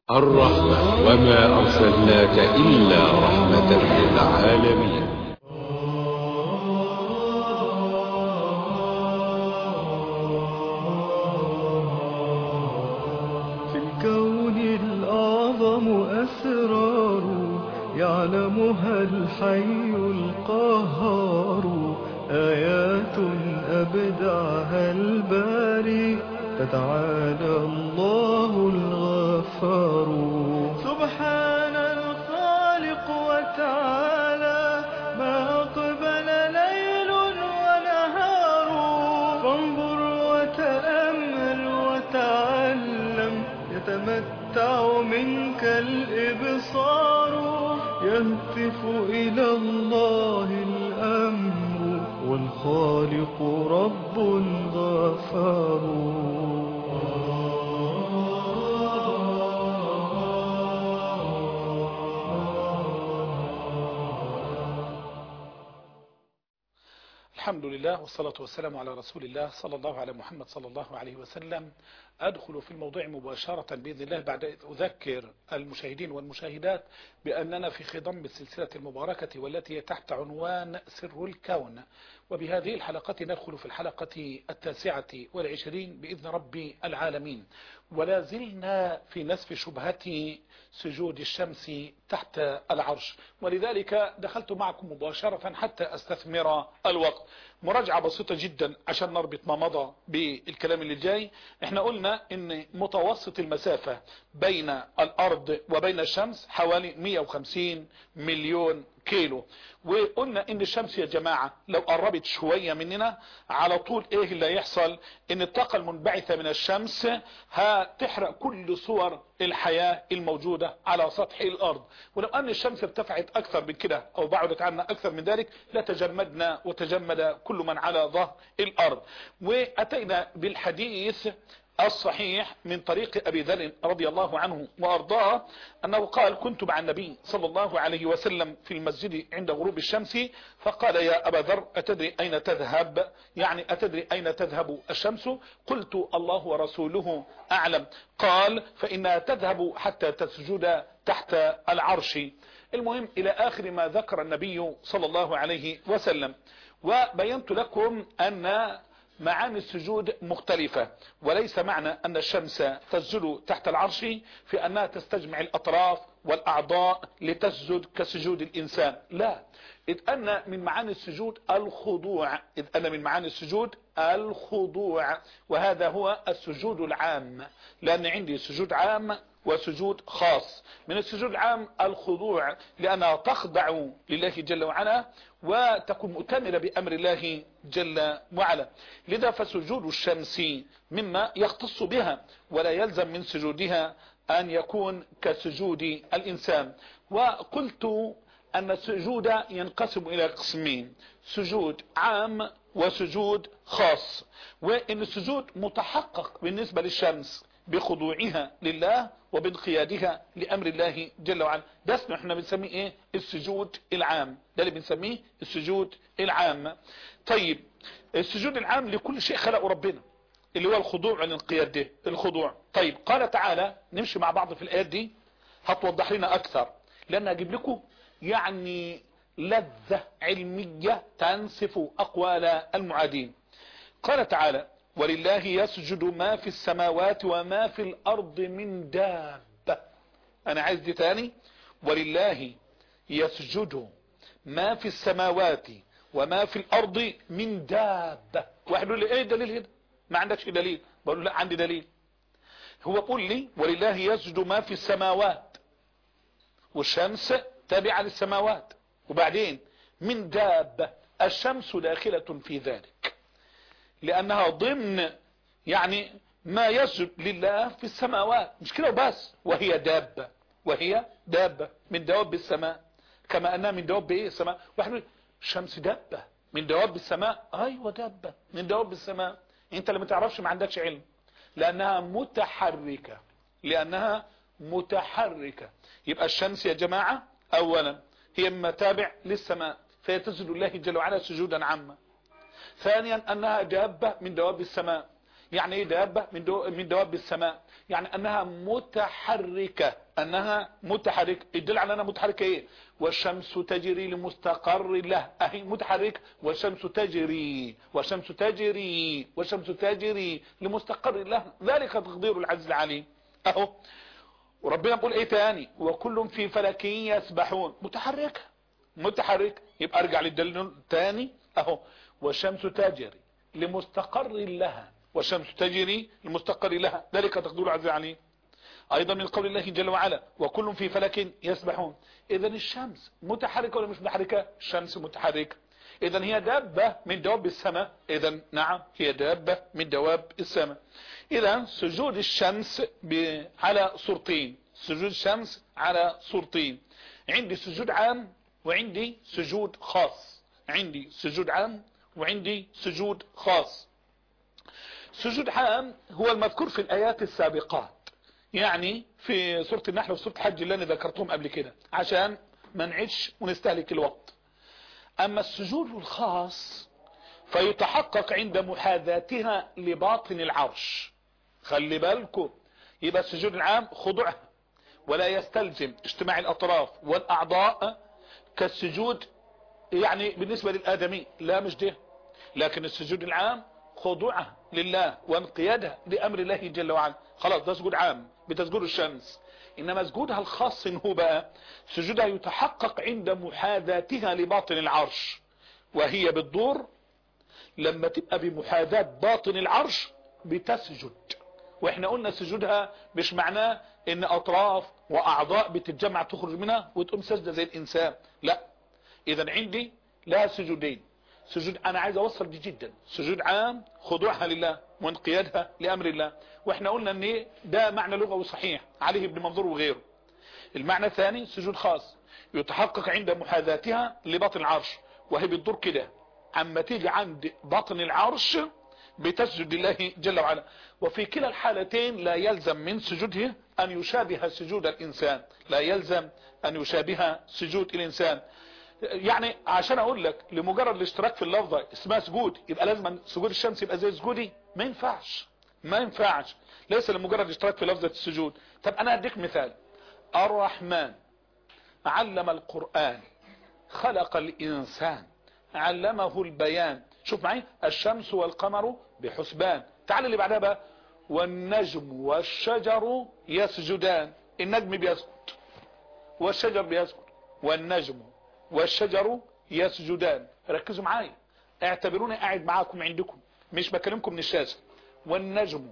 الرحمة وما أرسلناك إلا رحمة للعالمين في الكون الأعظم أسرار يعلمها الحي القهار آيات أبدعها الباري فتعالى الله الغفار سبحان الخالق وتعالى ما أقبل ليل ونهار فانظر وتأمل وتعلم يتمتع منك الإبصار يهتف إلى الله الأمر والخالق رب غفار الحمد لله والصلاة والسلام على رسول الله صلى الله على محمد صلى الله عليه وسلم أدخل في الموضوع مباشرة بإذن الله بعد أن أذكر المشاهدين والمشاهدات بأننا في خضم السلسلة المباركة والتي هي تحت عنوان سر الكون وبهذه الحلقة ندخل في الحلقة التاسعة والعشرين بإذن رب العالمين ولا زلنا في نسف شبهة سجود الشمس تحت العرش ولذلك دخلت معكم مباشرة حتى أستثمر الوقت مراجعة بسيطة جدا عشان نربط ما مضى بالكلام اللي جاي احنا قلنا ان متوسط المسافة بين الارض وبين الشمس حوالي 150 مليون كيلو وقلنا ان الشمس يا جماعة لو قربت شوية مننا على طول ايه اللي هيحصل ان الطاقة المنبعثة من الشمس هتحرق كل صور الحياة الموجودة على سطح الارض ولو ان الشمس ارتفعت اكثر من كده او بعدت عنا اكثر من ذلك لتجمدنا وتجمد كل من على ظهر الارض واتينا بالحديث الصحيح من طريق أبي ذر رضي الله عنه وأرضاه أنه قال كنت مع النبي صلى الله عليه وسلم في المسجد عند غروب الشمس فقال يا أبا ذر أتدري أين تذهب يعني أتدري أين تذهب الشمس قلت الله ورسوله أعلم قال فإنها تذهب حتى تسجد تحت العرش المهم إلى آخر ما ذكر النبي صلى الله عليه وسلم وبينت لكم أن معاني السجود مختلفة وليس معنى أن الشمس تسجد تحت العرش في أنها تستجمع الأطراف والأعضاء لتسجد كسجود الإنسان لا إذ أن من معاني السجود الخضوع إذ أن من معاني السجود الخضوع وهذا هو السجود العام لأن عندي سجود عام وسجود خاص من السجود العام الخضوع لأنها تخضع لله جل وعلا وتكون مؤتمرة بأمر الله جل وعلا لذا فسجود الشمس مما يختص بها ولا يلزم من سجودها أن يكون كسجود الإنسان وقلت أن السجود ينقسم إلى قسمين سجود عام وسجود خاص وإن السجود متحقق بالنسبة للشمس بخضوعها لله وبانقيادها لأمر الله جل وعلا ده اسمه احنا بنسميه ايه السجود العام ده اللي بنسميه السجود العام طيب السجود العام لكل شيء خلقه ربنا اللي هو الخضوع والانقياد ده الخضوع طيب قال تعالى نمشي مع بعض في الآيات دي هتوضح لنا أكثر لأن أجيب لكم يعني لذة علمية تنسف أقوال المعادين قال تعالى ولله يسجد ما في السماوات وما في الأرض من دابة أنا عايز دي تاني ولله يسجد ما في السماوات وما في الأرض من دابة واحد يقول لي ايه دليل هنا ما عندكش دليل بقول له لا عندي دليل هو قول لي ولله يسجد ما في السماوات والشمس تابعة للسماوات وبعدين من دابة الشمس داخلة في ذلك لأنها ضمن يعني ما يسجد لله في السماوات مش كده وبس وهي دابة وهي دابة من دواب السماء كما أنها من دواب إيه السماء واحد الشمس دابة من دواب السماء أيوة دابة من دواب السماء أنت اللي ما تعرفش ما عندكش علم لأنها متحركة لأنها متحركة يبقى الشمس يا جماعة أولا هي مما تابع للسماء فهي تسجد الله جل وعلا سجودا عاما ثانيا أنها دابة من دواب السماء يعني ايه دابة من, دو من دواب السماء يعني انها متحركة انها متحركة الدل على انها متحركة ايه والشمس تجري لمستقر له اهي متحرك والشمس تجري والشمس تجري والشمس تجري لمستقر له ذلك تقدير العزيز العليم اهو وربنا بيقول ايه تاني وكل في فلك يسبحون متحركة متحرك يبقى ارجع للدليل الثاني اهو والشمس تجري لمستقر لها والشمس تجري لمستقر لها ذلك تقدير عز عليه ايضا من قول الله جل وعلا وكل في فلك يسبحون اذا الشمس متحركة ولا مش متحركة الشمس متحركة اذا هي دابة من دواب السماء اذا نعم هي دابة من دواب السماء اذا سجود الشمس على صورتين سجود الشمس على صورتين عندي سجود عام وعندي سجود خاص عندي سجود عام وعندي سجود خاص سجود عام هو المذكور في الآيات السابقات يعني في سورة النحل وسورة الحج اللي أنا ذكرتهم قبل كده عشان ما نعيش ونستهلك الوقت أما السجود الخاص فيتحقق عند محاذاتها لباطن العرش خلي بالكم يبقى السجود العام خضوعها ولا يستلزم اجتماع الأطراف والأعضاء كالسجود يعني بالنسبة للآدمي لا مش ده لكن السجود العام خضوعه لله وانقيادها لأمر الله جل وعلا خلاص ده سجود عام بتسجود الشمس إنما سجودها الخاص هو بقى سجودها يتحقق عند محاذاتها لباطن العرش وهي بالدور لما تبقى بمحاذاة باطن العرش بتسجد واحنا قلنا سجودها مش معناه ان اطراف واعضاء بتتجمع تخرج منها وتقوم سجدة زي الانسان لا اذا عندي لها سجودين سجود انا عايز اوصل دي جدا سجود عام خضوعها لله وانقيادها لامر الله واحنا قلنا ان ده معنى لغوي صحيح عليه ابن منظور وغيره المعنى الثاني سجود خاص يتحقق عند محاذاتها لباطن العرش وهي بتدور كده عما تيجي عند باطن العرش بتسجد لله جل وعلا وفي كلا الحالتين لا يلزم من سجوده ان يشابه سجود الانسان لا يلزم ان يشابه سجود الانسان يعني عشان اقول لك لمجرد الاشتراك في اللفظة اسمها سجود يبقى لازم سجود الشمس يبقى زي سجودي ما ينفعش ما ينفعش ليس لمجرد الاشتراك في لفظة السجود طب انا اديك مثال الرحمن علم القرآن خلق الانسان علمه البيان شوف معي الشمس والقمر بحسبان تعال اللي بعدها بقى والنجم والشجر يسجدان النجم بيسجد والشجر بيسجد والنجم والشجر يسجدان ركزوا معايا اعتبروني قاعد معاكم عندكم مش بكلمكم من الشاشة والنجم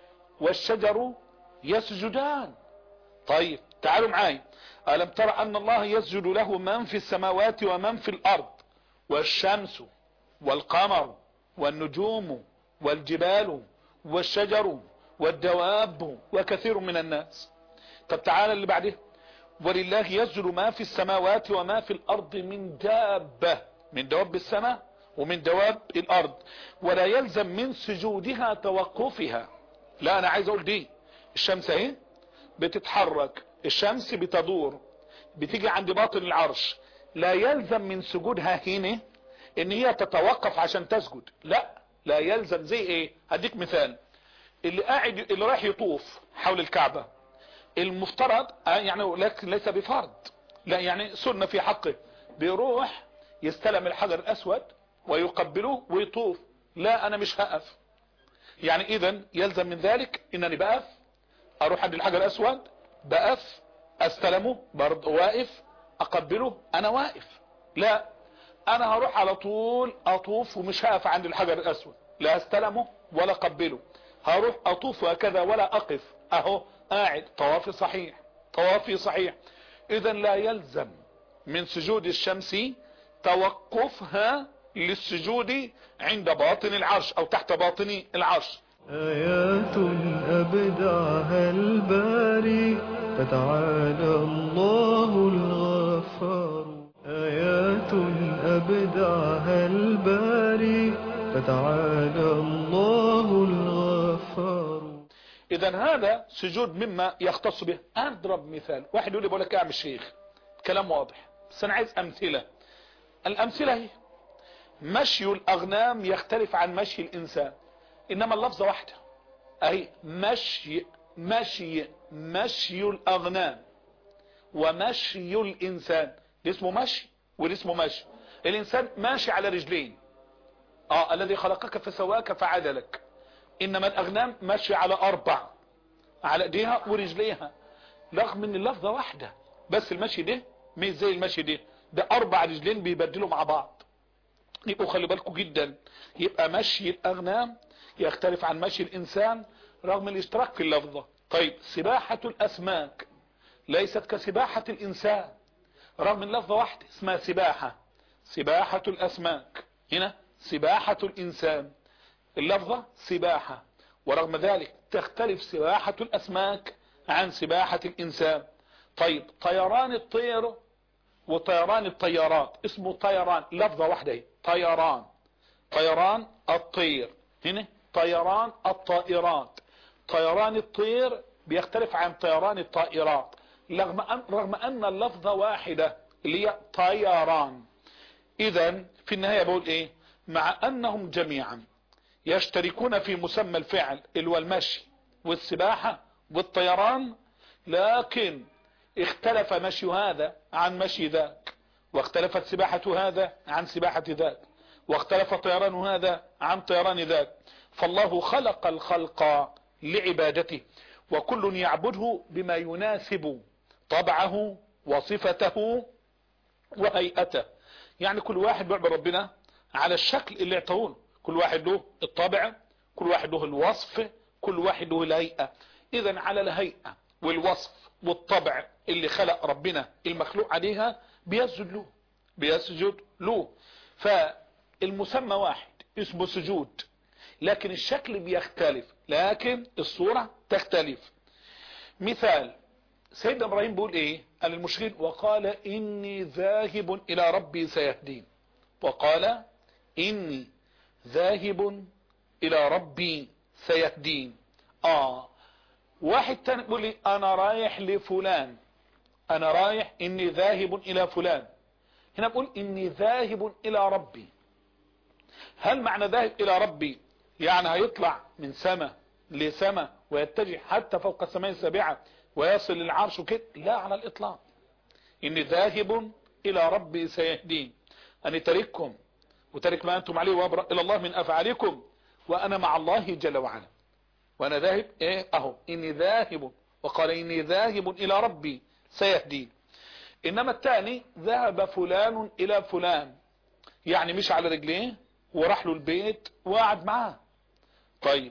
والشجر يسجدان طيب تعالوا معايا ألم ترى أن الله يسجد له من في السماوات ومن في الأرض والشمس والقمر والنجوم والجبال والشجر والدواب وكثير من الناس طب تعالى اللي بعده ولله يسجد ما في السماوات وما في الأرض من دابة من دواب السماء ومن دواب الأرض ولا يلزم من سجودها توقفها لا أنا عايز أقول دي الشمس اهي بتتحرك الشمس بتدور بتيجي عند باطن العرش لا يلزم من سجودها هنا ان هي تتوقف عشان تسجد لا لا يلزم زي ايه هديك مثال اللي قاعد اللي رايح يطوف حول الكعبة المفترض يعني لكن ليس بفرض لا يعني سنة في حقه بيروح يستلم الحجر الاسود ويقبله ويطوف لا انا مش هقف يعني اذا يلزم من ذلك انني بقف اروح عند الحجر الاسود بقف استلمه برضه واقف اقبله انا واقف لا انا هروح على طول اطوف ومش هقف عند الحجر الاسود لا استلمه ولا اقبله هروح اطوف هكذا ولا اقف اهو قاعد طوافي صحيح طوافي صحيح اذا لا يلزم من سجود الشمس توقفها للسجود عند باطن العرش او تحت باطن العرش آيات أبدعها الباري فتعالى الله الغفار آيات أبدعها الباري فتعالى الله الغفار اذا هذا سجود مما يختص به اضرب مثال واحد يقول لي بقول لك يا عم الشيخ كلام واضح بس انا عايز امثله الامثله هي مشي الاغنام يختلف عن مشي الانسان انما اللفظه واحده اهي مشي مشي مشي الاغنام ومشي الانسان ده اسمه مشي وده اسمه مشي الانسان ماشي على رجلين اه الذي خلقك فسواك فعدلك انما الاغنام ماشي على اربع على ايديها ورجليها رغم ان اللفظة واحدة بس المشي ده مش زي المشي ده ده اربع رجلين بيبدلوا مع بعض يبقوا خلي بالكم جدا يبقى مشي الاغنام يختلف عن مشي الانسان رغم الاشتراك في اللفظة طيب سباحة الاسماك ليست كسباحة الانسان رغم اللفظة واحدة اسمها سباحة سباحة الاسماك هنا سباحة الانسان اللفظة سباحة ورغم ذلك تختلف سباحة الاسماك عن سباحة الانسان طيب طيران الطير وطيران الطيارات اسمه طيران لفظة واحدة هي طيران طيران الطير هنا طيران الطائرات طيران الطير بيختلف عن طيران الطائرات رغم أن, رغم أن اللفظة واحدة اللي هي طيران اذا في النهاية بقول ايه مع انهم جميعا يشتركون في مسمى الفعل اللي هو المشي والسباحة والطيران لكن اختلف مشي هذا عن مشي ذاك واختلفت سباحة هذا عن سباحة ذاك واختلف طيران هذا عن طيران ذاك فالله خلق الخلق لعبادته وكل يعبده بما يناسب طبعه وصفته وهيئته يعني كل واحد بيعبد ربنا على الشكل اللي اعطوه كل واحد له الطبع كل واحد له الوصف كل واحد له الهيئة اذا على الهيئة والوصف والطبع اللي خلق ربنا المخلوق عليها بيسجد له بيسجد له فالمسمى واحد اسمه سجود لكن الشكل بيختلف لكن الصورة تختلف مثال سيدنا ابراهيم بيقول ايه قال المشركين وقال اني ذاهب الى ربي سيهدين وقال اني ذاهب الى ربي سيهدين اه واحد تاني بيقول لي انا رايح لفلان انا رايح اني ذاهب الى فلان هنا بقول اني ذاهب الى ربي هل معنى ذاهب الى ربي يعني هيطلع من سماء لسماء ويتجه حتى فوق السماء السابعة ويصل للعرش وكده لا على الاطلاق اني ذاهب الى ربي سيهدين اني ترككم وترك ما انتم عليه وابرأ الى الله من افعالكم وانا مع الله جل وعلا وانا ذاهب ايه اهو اني ذاهب وقال اني ذاهب الى ربي سيهدين انما الثاني ذهب فلان الى فلان يعني مش على رجليه وراح له البيت وقعد معاه طيب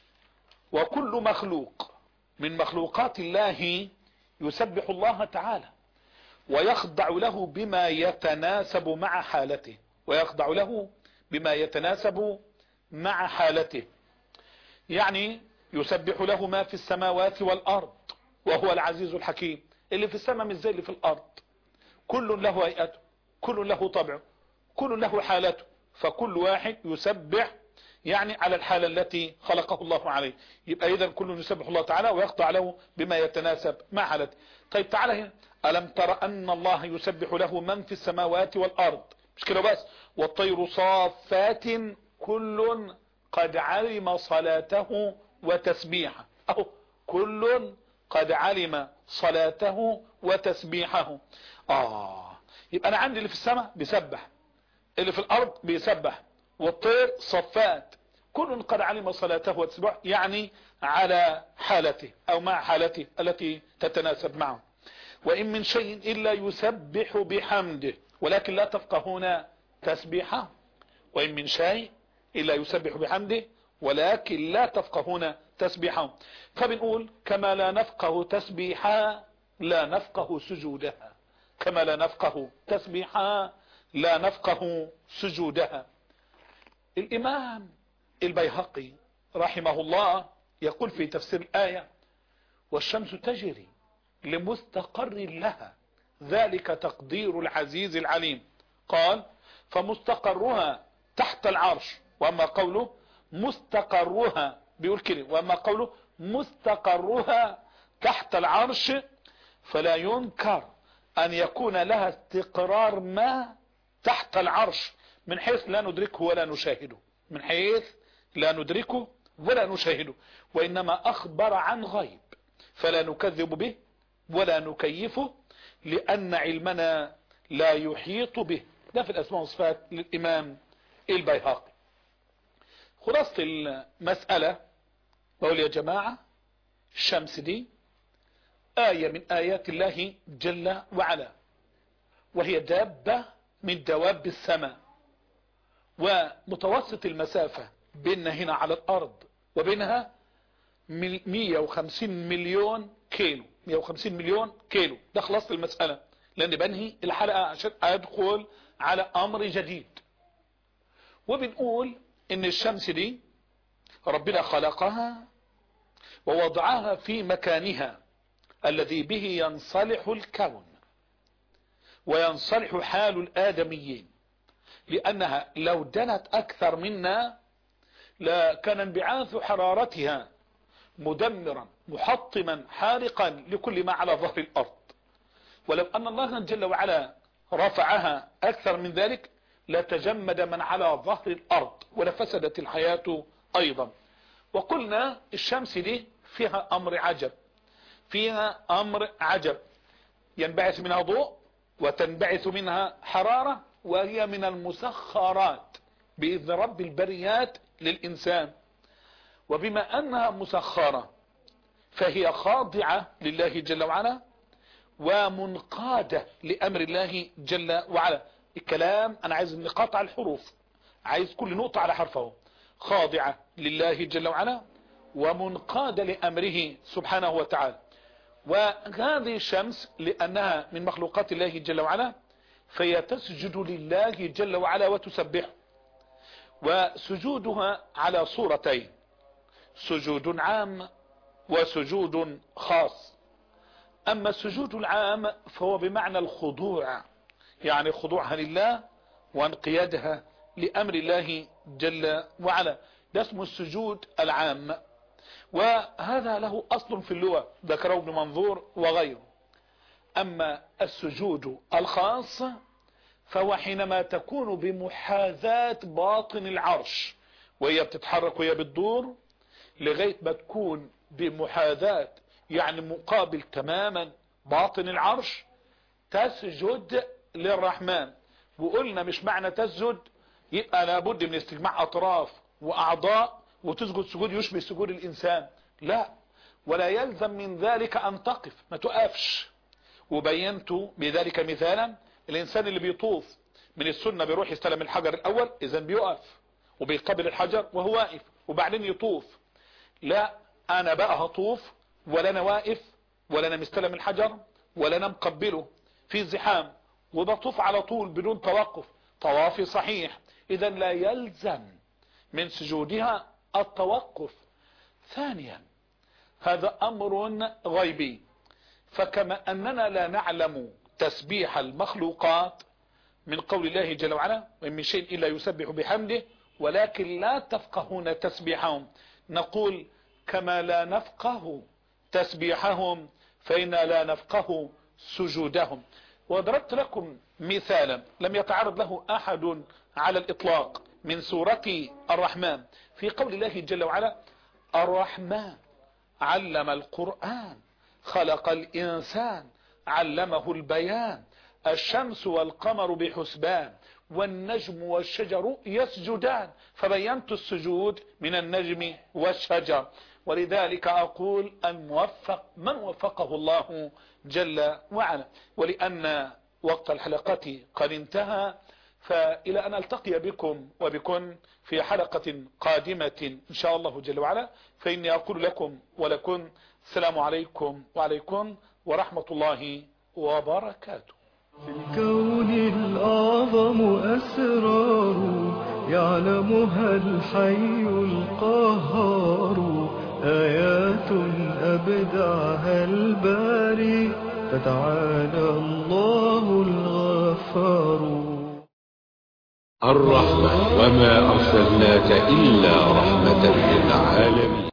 وكل مخلوق من مخلوقات الله يسبح الله تعالى ويخضع له بما يتناسب مع حالته ويخضع له بما يتناسب مع حالته يعني يسبح له ما في السماوات والأرض وهو العزيز الحكيم اللي في السماء مش زي اللي في الأرض كل له هيئته كل له طبعه كل له حالته فكل واحد يسبح يعني على الحالة التي خلقه الله عليه يبقى إذا كل يسبح الله تعالى ويخضع له بما يتناسب مع حالته طيب تعالى هنا ألم تر أن الله يسبح له من في السماوات والأرض مش كده بس والطير صافات كل قد علم صلاته وتسبيحه أهو كل قد علم صلاته وتسبيحه آه يبقى أنا عندي اللي في السماء بيسبح اللي في الأرض بيسبح والطير صفات كل قد علم صلاته وتسبيحه يعني على حالته أو مع حالته التي تتناسب معه وإن من شيء إلا يسبح بحمده ولكن لا تفقهون تسبيحه وإن من شيء إلا يسبح بحمده ولكن لا تفقهون تسبيحه فبنقول كما لا نفقه تسبيحها لا نفقه سجودها كما لا نفقه تسبيحها لا نفقه سجودها الإمام البيهقي رحمه الله يقول في تفسير الآية والشمس تجري لمستقر لها ذلك تقدير العزيز العليم قال فمستقرها تحت العرش وأما قوله مستقرها بيقول كده وأما قوله مستقرها تحت العرش فلا ينكر أن يكون لها استقرار ما تحت العرش من حيث لا ندركه ولا نشاهده من حيث لا ندركه ولا نشاهده وإنما أخبر عن غيب فلا نكذب به ولا نكيفه لأن علمنا لا يحيط به ده في الأسماء والصفات للإمام البيهقي خلاصة المسألة بقول يا جماعة الشمس دي آية من آيات الله جل وعلا وهي دابة من دواب السماء ومتوسط المسافة بيننا هنا على الأرض وبينها 150 مليون كيلو 150 مليون كيلو ده خلاص المسألة لأن بنهي الحلقة عشان أدخل على أمر جديد وبنقول إن الشمس دي ربنا خلقها ووضعها في مكانها الذي به ينصلح الكون وينصلح حال الآدميين لأنها لو دنت أكثر منا لكان انبعاث حرارتها مدمرا محطما حارقا لكل ما على ظهر الأرض ولو أن الله جل وعلا رفعها أكثر من ذلك لتجمد من على ظهر الأرض ولفسدت الحياة أيضا وقلنا الشمس دي فيها أمر عجب فيها أمر عجب ينبعث منها ضوء وتنبعث منها حرارة وهي من المسخرات بإذن رب البريات للإنسان وبما أنها مسخرة فهي خاضعة لله جل وعلا ومنقادة لأمر الله جل وعلا الكلام أنا عايز نقاطع الحروف عايز كل نقطة على حرفه خاضعة لله جل وعلا ومنقادة لأمره سبحانه وتعالى وهذه الشمس لأنها من مخلوقات الله جل وعلا فهي تسجد لله جل وعلا وتسبحه وسجودها على صورتين سجود عام وسجود خاص أما السجود العام فهو بمعنى الخضوع يعني خضوعها لله وانقيادها لأمر الله جل وعلا ده اسمه السجود العام وهذا له أصل في اللغة ذكره ابن منظور وغيره أما السجود الخاص فهو حينما تكون بمحاذاة باطن العرش وهي بتتحرك وهي بتدور لغاية ما تكون بمحاذاة يعني مقابل تماما باطن العرش تسجد للرحمن وقلنا مش معنى تسجد يبقى لابد من استجماع أطراف وأعضاء وتسجد سجود يشبه سجود الإنسان لا ولا يلزم من ذلك أن تقف ما تقفش وبينت بذلك مثالا الإنسان اللي بيطوف من السنة بيروح يستلم الحجر الأول إذا بيقف وبيقبل الحجر وهو واقف وبعدين يطوف لا أنا بقى هطوف ولا أنا واقف ولا أنا مستلم الحجر ولا أنا مقبله في زحام وبطوف على طول بدون توقف طوافي صحيح إذا لا يلزم من سجودها التوقف ثانيا هذا أمر غيبي فكما أننا لا نعلم تسبيح المخلوقات من قول الله جل وعلا وإن من شيء إلا يسبح بحمده ولكن لا تفقهون تسبيحهم نقول كما لا نفقه تسبيحهم فإنا لا نفقه سجودهم وضربت لكم مثالا لم يتعرض له أحد على الإطلاق من سورة الرحمن في قول الله جل وعلا الرحمن علم القرآن خلق الإنسان علمه البيان الشمس والقمر بحسبان والنجم والشجر يسجدان فبينت السجود من النجم والشجر ولذلك أقول الموفق من وفقه الله جل وعلا ولأن وقت الحلقة قد انتهى فإلى أن ألتقي بكم وبكم في حلقة قادمة إن شاء الله جل وعلا فإني أقول لكم ولكم السلام عليكم وعليكم ورحمة الله وبركاته في الكون الأعظم أسرار يعلمها الحي القهار آيات أبدعها الباري فتعالى الله الغفار الرحمة وما أرسلناك إلا رحمة للعالمين